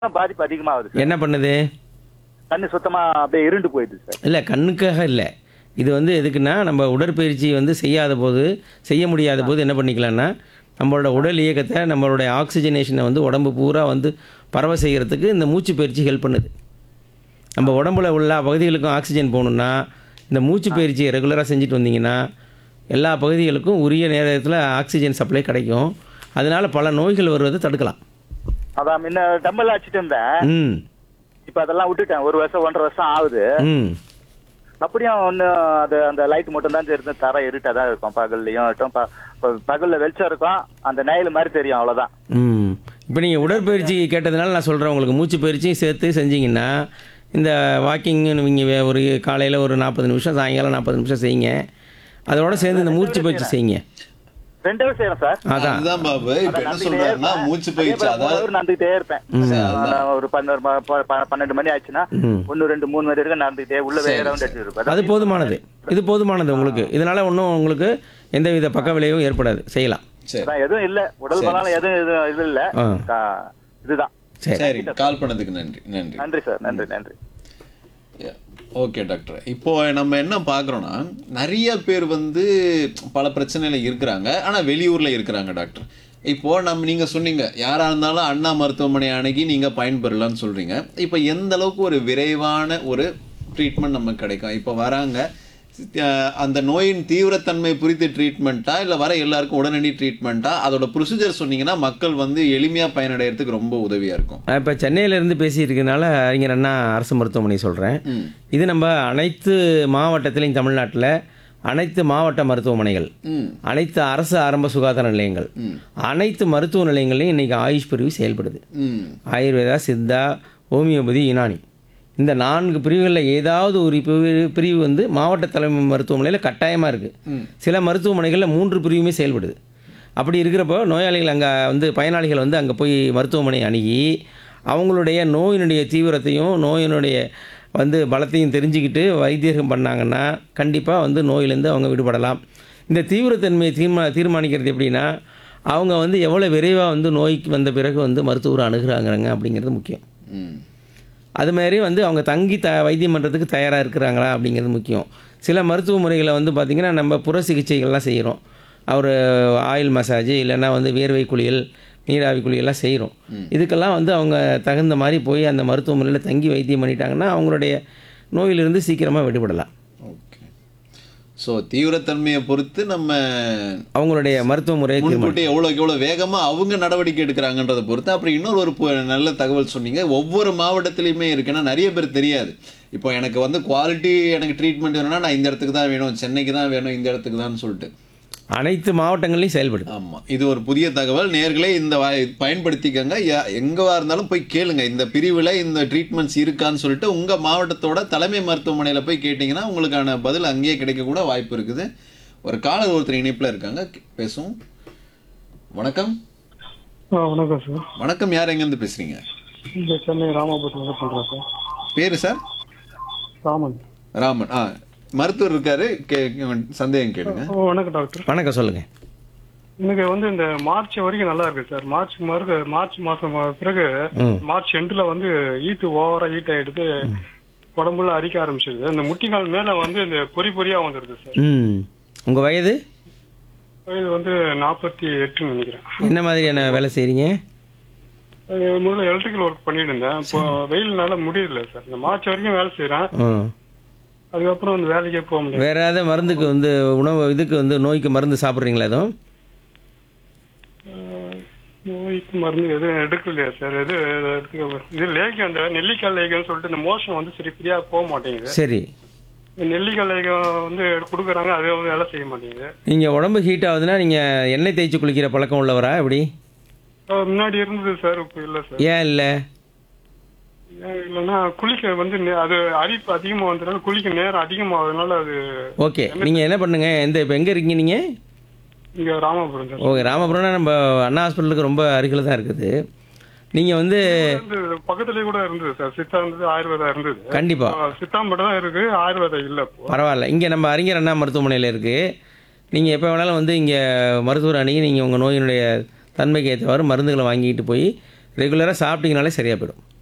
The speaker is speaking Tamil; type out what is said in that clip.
பாதிப்பு அதிகமாகுது சார் என்ன பண்ணுது தண்ணி சுத்தமா அப்படியே இருண்டு போயிடுது சார் இல்லை கண்ணுக்காக இல்லை இது வந்து எதுக்குன்னா நம்ம உடற்பயிற்சி வந்து செய்யாத போது செய்ய முடியாத போது என்ன பண்ணிக்கலாம்னா நம்மளோட உடல் இயக்கத்தை நம்மளுடைய ஆக்சிஜனேஷனை வந்து உடம்பு பூரா வந்து பரவ செய்கிறதுக்கு இந்த மூச்சு பயிற்சி ஹெல்ப் பண்ணுது நம்ம உடம்புல உள்ள பகுதிகளுக்கும் ஆக்சிஜன் போகணுன்னா இந்த மூச்சு பயிற்சியை ரெகுலராக செஞ்சுட்டு வந்தீங்கன்னா எல்லா பகுதிகளுக்கும் உரிய நேரத்தில் ஆக்சிஜன் சப்ளை கிடைக்கும் அதனால பல நோய்கள் வருவதை தடுக்கலாம் அதான் முன்ன டம்பல் அடிச்சிட்டு இருந்தேன் ம் இப்ப அதெல்லாம் விட்டுட்டேன் ஒரு வருஷம் ஒன்றரை வருஷம் ஆகுது ம் அப்படியும் ஒண்ணு அது அந்த லைட் மட்டும் தான் தெரியும் தர இருட்டா தான் இருக்கும் பகல்லையும் இருக்கும் ப- ப- பகல்ல வெளிச்சம் இருக்கும் அந்த நெயில் மாதிரி தெரியும் அவ்வளவுதான் ம் இப்போ நீங்கள் உடற்பயிற்சி கேட்டதுனால நான் சொல்கிறேன் உங்களுக்கு மூச்சு பயிற்சியும் சேர்த்து செஞ்சீங்கன்னா இந்த வாக்கிங் நீங்கள் ஒரு காலையில் ஒரு நாற்பது நிமிஷம் சாயங்காலம் நாற்பது நிமிஷம் செய்யுங்க அதோட சேர்ந்து இந்த மூச்சு பயிற்சி செய்யுங்க ரெண்டே செய்யறேன் சார் அதான் அதுதான் பாபு இப்ப என்ன நடந்துட்டே சொல்றாருன்னா இருப்பேன். மூச்சு அதே பயிற்சி போல அதாவது மூணு நடந்துகிட்டே இருப்பேன் நான் ஒரு பதினோரு ம- ப- ப- பன்னெண்டு மணி ஆச்சுன்னா ம். ஒன்னு ரெண்டு மூணு மணி வரைக்கும் நடந்துகிட்டே உள்ள வேற ரவுண்ட் அடிச்சுட்டு இருப்பேன் அது போதுமானது இது போதுமானது உங்களுக்கு இதனால் ஒன்றும் உங்களுக்கு எந்தவித பக்க விளைவும் ஏற்படாது செய்யலாம் சரி அதான் எதுவும் இல்ல உடல் பலம் எதுவும் இது இது இல்ல ஆ. ஆ, இதுதான் சரி சரி கால் பண்ணதுக்கு நன்றி நன்றி நன்றி சார் நன்றி நன்றி ஓகே டாக்டர் இப்போ நம்ம என்ன பார்க்குறோன்னா நிறைய பேர் வந்து பல பிரச்சனையில இருக்கிறாங்க ஆனால் வெளியூரில் இருக்கிறாங்க டாக்டர் இப்போ நம்ம நீங்க சொன்னீங்க யாரா இருந்தாலும் அண்ணா மருத்துவமனை அணுகி நீங்க பயன்பெறலாம்னு சொல்றீங்க இப்போ எந்த அளவுக்கு ஒரு விரைவான ஒரு ட்ரீட்மெண்ட் நமக்கு கிடைக்கும் இப்போ வராங்க அஹ், அந்த நோயின் தீவிரத்தன்மை குறித்து ட்ரீட்மெண்ட்டா இல்லை வர எல்லாருக்கும் உடனடி ட்ரீட்மெண்ட்டா அதோட ப்ரொசீஜர் சொன்னீங்கன்னா மக்கள் வந்து எளிமையாக பயனடைகிறதுக்கு ரொம்ப உதவியா இருக்கும் நான் இப்போ சென்னையிலேருந்து பேசியிருக்கனால அறிஞர் அண்ணா அரசு மருத்துவமனை சொல்கிறேன் ம் இது நம்ம அனைத்து மாவட்டத்திலையும் தமிழ்நாட்டில் அனைத்து மாவட்ட மருத்துவமனைகள் ம் அனைத்து அரசு ஆரம்ப சுகாதார நிலையங்கள் ம். அனைத்து மருத்துவ நிலையங்களையும் இன்றைக்கி ஆயுஷ் பிரிவு செயல்படுது ம் ஆயுர்வேதா சித்தா ஹோமியோபதி யுனானி இந்த நான்கு பிரிவுகளில் ஏதாவது ஒரு பிரிவு பிரிவு வந்து மாவட்ட தலைமை மருத்துவமனையில் கட்டாயமாக இருக்குது சில மருத்துவமனைகளில் மூன்று பிரிவுமே செயல்படுது அப்படி இருக்கிறப்போ நோயாளிகள் அங்கே வந்து பயனாளிகள் வந்து அங்கே போய் மருத்துவமனை அணுகி அவங்களுடைய நோயினுடைய தீவிரத்தையும் நோயினுடைய வந்து பலத்தையும் தெரிஞ்சுக்கிட்டு வைத்தியகம் பண்ணாங்கன்னா கண்டிப்பாக வந்து நோயிலேருந்து அவங்க விடுபடலாம் இந்த தீவிரத்தன்மையை தீர்மா தீர்மானிக்கிறது எப்படின்னா அவங்க வந்து எவ்வளோ விரைவாக வந்து நோய்க்கு வந்த பிறகு வந்து மருத்துவரை அணுகுறாங்கிறாங்க அப்படிங்கிறது முக்கியம் ம் அது மாதிரி வந்து அவங்க தங்கி த வைத்தியம் பண்ணுறதுக்கு தயாராக இருக்கிறாங்களா அப்படிங்கிறது முக்கியம் சில மருத்துவ முறைகளை வந்து பார்த்திங்கன்னா நம்ம புற சிகிச்சைகள்லாம் செய்கிறோம் அவர் ஆயில் மசாஜ் இல்லைன்னா வந்து வேர்வை குளியல் நீராவி குளியெல்லாம் செய்கிறோம் இதுக்கெல்லாம் வந்து அவங்க தகுந்த மாதிரி போய் அந்த மருத்துவமனையில் தங்கி வைத்தியம் பண்ணிட்டாங்கன்னா அவங்களுடைய நோயிலிருந்து சீக்கிரமாக விடுபடலாம் ஓகே ஸோ தீவிரத்தன்மையை பொறுத்து நம்ம அவங்களுடைய மருத்துவ முறையை தீர்மானிக்கும் முன்கூட்டி எவ்வளோக்கு எவ்வளோ வேகமாக அவங்க நடவடிக்கை எடுக்கிறாங்கன்றதை பொறுத்து அப்புறம் இன்னொரு ஒரு பு- நல்ல தகவல் சொன்னீங்க ஒவ்வொரு மாவட்டத்திலையுமே இருக்குன்னா நிறைய பேர் தெரியாது இப்போ எனக்கு வந்து குவாலிட்டி எனக்கு ட்ரீட்மெண்ட் வேணும்னா நான் இந்த இடத்துக்கு தான் வேணும் சென்னைக்கு தான் வேணும் இந்த இடத்துக்கு தான் சொல்லிட்டு அனைத்து மாவட்டங்கள்லையும் செயல்படுது ஆமாம் இது ஒரு புதிய தகவல் நேர்களே இந்த வாய் பயன்படுத்திக்கங்க யா- எங்கவா இருந்தாலும் போய் கேளுங்க இந்த பிரிவில் இந்த ட்ரீட்மெண்ட்ஸ் இருக்கான்னு சொல்லிட்டு உங்கள் மாவட்டத்தோட தலைமை மருத்துவமனையில் போய் கேட்டிங்கன்னா உங்களுக்கான பதில் அங்கேயே கிடைக்க கூட வாய்ப்பு இருக்குது ஒரு காலர் ஒருத்தர் இணைப்பில் இருக்காங்க கே- பேசுவோம் வணக்கம் ஆ வணக்கம் சார் வணக்கம் யார் எங்கேருந்து பேசுகிறீங்க இந்த சென்னை ராமாபுரத்தில் பண்ணுறேன் சார் பேர் சார் ராமன் ராமன் ஆ மருத்துவர் இருக்காரு கே சந்தேகம் கேளுங்க ஓ வணக்கம் டாக்டர் வணக்கம் சொல்லுங்கள் எனக்கு வந்து இந்த மார்ச் வரைக்கும் நல்லா இருக்கு சார் மார்ச் மறு மார்ச் மாசம் பிறகு ம். மார்ச் எண்டுல வந்து ஈட்டு ஓவரா ஈட் ஆயிடுது உடம்புல அரிக்க ஆரம்பிச்சிருது இந்த முட்டிக்கால் மேல வந்து இந்த பொறி பொறியா வந்துருது சார் ம் உங்கள் வயது இது வந்து நாற்பத்தி எட்டுன்னு நினைக்கிறேன் என்ன மாதிரியான வேலை செய்கிறீங்க அது முதல்ல எலக்ட்ரிக்கல் ஒர்க் பண்ணிட்டு இருந்தேன் இப்போ வெயில்னால முடியல சார் இந்த மார்ச் வரைக்கும் வேலை செய்யறேன் ம் அதுக்கப்புறம் அந்த வேலைக்கே போக முடியல வேற ஏதாவது மருந்துக்கு வந்து உணவு இதுக்கு வந்து நோய்க்கு மருந்து சாப்பிட்றீங்களா எதுவும் நோய்க்கு மருந்து எதுவும் எடுக்கலையா சார் எது எடுத்துக்க இது லேகம் அந்த நெல்லிக்காய் லேகம்னு சொல்லிட்டு இந்த மோஷன் வந்து சரி ஃப்ரீயா போக மாட்டேங்குது சரி இந்த நெல்லிக்காய் லேகம் வந்து கொடுக்குறாங்க அது வந்து வேலை செய்ய மாட்டேங்குது நீங்கள் உடம்பு ஹீட் ஆகுதுன்னா நீங்கள் எண்ணெய் தேய்ச்சி குளிக்கிற பழக்கம் உள்ளவரா எப்படி அஹ் முன்னாடி இருந்தது சார் இப்போ இல்லை சார் ஏன் இல்லை ஏன் இல்லைன்னா குளிக்க வந்து நே- அது அரிப்பு அதிகமாக வந்ததுனால குளிக்க நேரம் அதிகமாகுதுனால அது ஓகே நீங்கள் என்ன பண்ணுங்க எந்த இப்போ எங்கே இருக்கீங்க நீங்கள் இங்க ராமபுரம் சார் ஓகே ராமபுரம்னா நம்ம அண்ணா ஹாஸ்பிட்டலுக்கு ரொம்ப அருகில் தான் இருக்குது நீங்கள் வந்து இருந்தது பக்கத்துலயே கூட இருந்தது சார் சித்தா இருந்தது ஆயுர்வேதா இருந்தது கண்டிப்பாக அஹ் சித்தா மட்டும் தான் இருக்கு ஆயுர்வேதா இல்லை இப்போ பரவாயில்ல இங்கே நம்ம அறிஞர் அண்ணா மருத்துவமனையில் இருக்குது நீங்கள் எப்போ வேணாலும் வந்து இங்கே மருத்துவர் அணுகி நீங்கள் உங்கள் நோயினுடைய தன்மைக்கு ஏற்றவாறு மருந்துகளை வாங்கிட்டு போய் ரெகுலராக சாப்பிட்டீங்கனாலே சரியாக போயிடும்